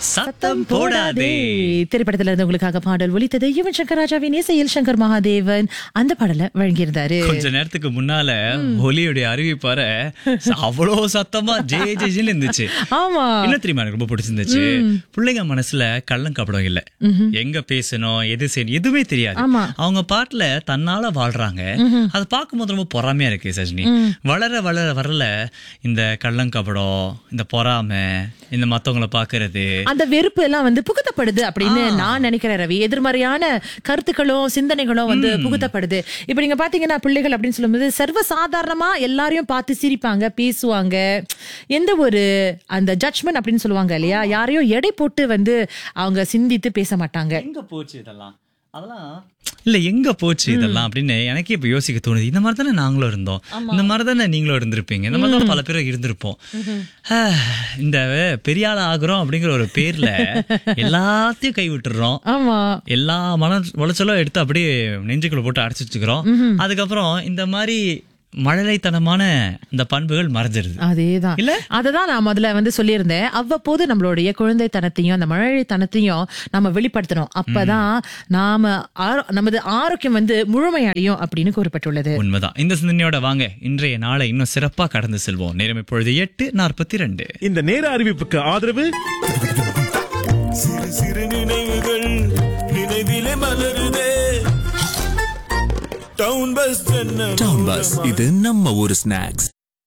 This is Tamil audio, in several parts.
சத்தம் போடாதே திரைப்படத்துல இருந்து உங்களுக்காக பாடல் ஒலித்தது யுவன் சங்கர் ராஜாவின் இசையில் சங்கர் மகாதேவன் அந்த பாடலை வழங்கியிருந்தாரு கொஞ்ச நேரத்துக்கு முன்னால ஹோலியுடைய அறிவிப்பார அவ்வளோ சத்தமா ஜே ஜெஜின்னு இருந்துச்சு ஆமா என்ன தெரியுமா எனக்கு ரொம்ப பிடிச்சிருந்துச்சு பிள்ளைங்க மனசுல கள்ளம் கப்படம் இல்ல எங்க பேசணும் எது செய்யணும் எதுவுமே தெரியாது ஆமா. அவங்க பாட்டுல தன்னால வாழ்றாங்க அதை பார்க்கும்போது ரொம்ப பொறாமையா இருக்கு சஜினி வளர வளர வரல இந்த கள்ளம் கபடம் இந்த பொறாமை இந்த மத்தவங்கள பாக்குறது அந்த வெறுப்பு எல்லாம் வந்து புகுத்தப்படுது அப்படின்னு நான் நினைக்கிறேன் ரவி எதிர்மறையான கருத்துக்களும் சிந்தனைகளும் வந்து புகுத்தப்படுது இப்ப நீங்க பாத்தீங்கன்னா பிள்ளைகள் அப்படின்னு சொல்லும்போது சர்வ சாதாரணமா எல்லாரையும் பார்த்து சிரிப்பாங்க பேசுவாங்க எந்த ஒரு அந்த ஜட்ஜ்மெண்ட் அப்படின்னு சொல்லுவாங்க இல்லையா யாரையும் எடை போட்டு வந்து அவங்க சிந்தித்து பேச மாட்டாங்க எங்க போச்சு இதெல்லாம் அதெல்லாம் இல்ல எங்க போச்சு இதெல்லாம் அப்படின்னு எனக்கே இப்ப யோசிக்க தோணுது இந்த மாதிரி தானே நாங்களும் இருந்தோம் இந்த மாதிரி தானே நீங்களும் இருந்திருப்பீங்க இந்த மாதிரி தான் பல பேர் இருந்திருப்போம் ஆஹ், இந்த பெரிய ஆள் ஆகுறோம் அப்படிங்கிற ஒரு பேர்ல எல்லாத்தையும் கை விட்டுறோம் ஆமா எல்லா மன உளைச்சலும் எடுத்து அப்படியே நெஞ்சுக்குள்ள போட்டு அடைச்சு வச்சுக்கிறோம் அதுக்கப்புறம் இந்த மாதிரி மழலைத்தனமான இந்த பண்புகள் மறைஞ்சிருது அதேதான் இல்ல? அததான் நான் முதல்ல வந்து சொல்லியிருந்தேன் அவ்வப்போது நம்மளுடைய குழந்தைத்தனத்தையும் அந்த மழலைத்தனத்தையும் நம்ம வெளிப்படுத்தணும் அப்பதான் நாம ஆரோ- நமது ஆரோக்கியம் வந்து முழுமையடையும் அப்படின்னு கூறப்பட்டுள்ளது உண்மைதான் இந்த சிந்தனையோட வாங்க இன்றைய நாளை இன்னும் சிறப்பா கடந்து செல்வோம் நேரம் இப்பொழுது எட்டு நாற்பத்தி ரெண்டு இந்த நேர அறிவிப்புக்கு ஆதரவு சிறு சிறு நினைவுகள் நினைவிலே மலருதே டவுன் பஸ் டவுன் பஸ் இது நம்ம ஊரு ஸ்நாக்ஸ்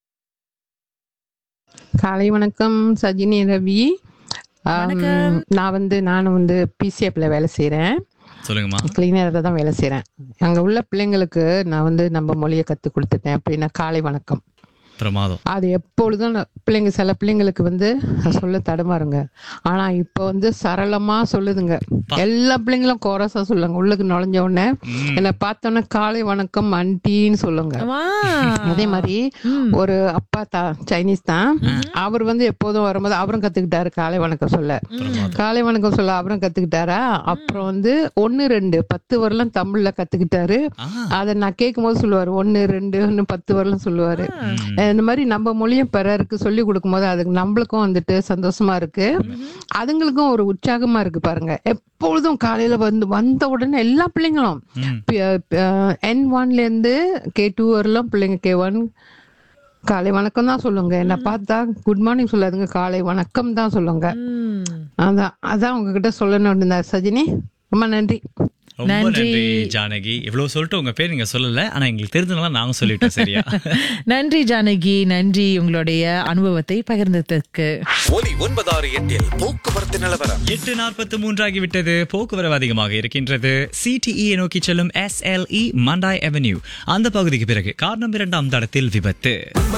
காலை வணக்கம் சஜினி ரவி ஆம், நான் வந்து நானும் வந்து பிசிஎஃப்ல வேலை செய்கிறேன் சொல்லுங்கம்மா கிளீனரில் தான் வேலை செய்கிறேன் அங்கே உள்ள பிள்ளைங்களுக்கு நான் வந்து நம்ம மொழியை கற்றுக் கொடுத்துட்டேன் அப்படின்னா காலை வணக்கம் பிரமாதம் அது எப்பொழுதும் நான் பிள்ளைங்க சில பிள்ளைங்களுக்கு வந்து சொல்ல தடுமாறுங்க ஆனா இப்போ வந்து சரளமா சொல்லுதுங்க எல்லா பிள்ளைங்களும் கோரஸா சொல்லுங்க உள்ளுக்கு நுழைஞ்ச உடனே என்னை பார்த்தோன்னே காலை வணக்கம் அன்டின்னு சொல்லுங்க வா அதே மாதிரி ஒரு அப்பா தா சைனீஸ் தான் அவர் வந்து எப்போதும் வரும்போது அவரும் கத்துக்கிட்டாரு காலை வணக்கம் சொல்ல காலை வணக்கம் சொல்ல அவரும் கத்துக்கிட்டாரா அப்புறம் வந்து ஒன்னு ரெண்டு பத்து வரலாம் தமிழ்ல கத்துக்கிட்டாரு அதை நான் கேட்கும் போது சொல்லுவாரு ஒன்னு ரெண்டு பத்து வரலாம் சொல்லுவாரு இந்த மாதிரி நம்ம மொழியும் பிறருக்கு சொல்லி கொடுக்கும்போது அதுக்கு நம்மளுக்கும் வந்துட்டு சந்தோஷமா இருக்கு அதுங்களுக்கும் ஒரு உற்சாகமா இருக்கு பாருங்க எப்பொழுதும் காலையில வந்து வந்த உடனே எல்லா பிள்ளைங்களும் என் ஒன்ல இருந்து கே டூ வரலாம் பிள்ளைங்க கே ஒன் காலை வணக்கம் தான் சொல்லுங்க என்ன பார்த்தா குட் மார்னிங் சொல்லாதுங்க காலை வணக்கம் தான் சொல்லுங்க அதான் அதான் உங்ககிட்ட சொல்லணும்னு இருந்தார் சஜினி ரொம்ப நன்றி ரொம்ப நன்றி. நன்றி ஜானகி இவ்வளவு சொல்லிட்டு உங்க பேர் நீங்க சொல்லல ஆனா எங்களுக்கு தெரிஞ்சதுனால நாங்க சொல்லிட்டோம் சரியா நன்றி ஜானகி நன்றி உங்களுடைய அனுபவத்தை பகிர்ந்ததற்கு ஒலி ஒன்பதாறு எட்டில் போக்குவரத்து நிலவரம் எட்டு நாற்பத்தி மூன்றாகி விட்டது போக்குவரவு அதிகமாக இருக்கின்றது சிடிஇ நோக்கி செல்லும் எஸ்எல்இ மண்டாய் அவென்யூ அந்த பகுதிக்கு பிறகு காரணம் இரண்டாம் தடத்தில் விபத்து